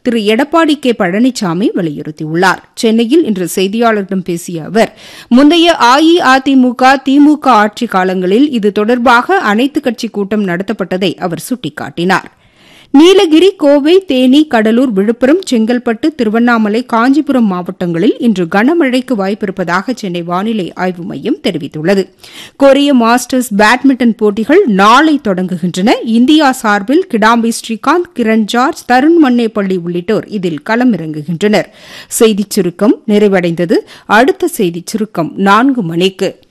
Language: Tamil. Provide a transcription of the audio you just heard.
திரு எடப்பாடி கே பழனிசாமி வலியுறுத்தியுள்ளார் சென்னையில் இன்று செய்தியாளர்களிடம் பேசிய அவர் முந்தைய அஇஅதிமுக திமுக ஆட்சி காலங்களில் இது தொடர்பாக அனைத்துக் கட்சி கூட்டம் நடத்தப்பட்டதை அவர் சுட்டிக்காட்டினார் நீலகிரி கோவை தேனி கடலூர் விழுப்புரம் செங்கல்பட்டு திருவண்ணாமலை காஞ்சிபுரம் மாவட்டங்களில் இன்று கனமழைக்கு வாய்ப்பிருப்பதாக சென்னை வானிலை ஆய்வு மையம் தெரிவித்துள்ளது கொரிய மாஸ்டர்ஸ் பேட்மிண்டன் போட்டிகள் நாளை தொடங்குகின்றன இந்தியா சார்பில் கிடாம்பி ஸ்ரீகாந்த் கிரண் ஜார்ஜ் தருண் மன்னேப்பள்ளி உள்ளிட்டோர் இதில் களமிறங்குகின்றனர் செய்திச் சுருக்கம் நிறைவடைந்தது அடுத்த செய்திச் சுருக்கம் நான்கு மணிக்கு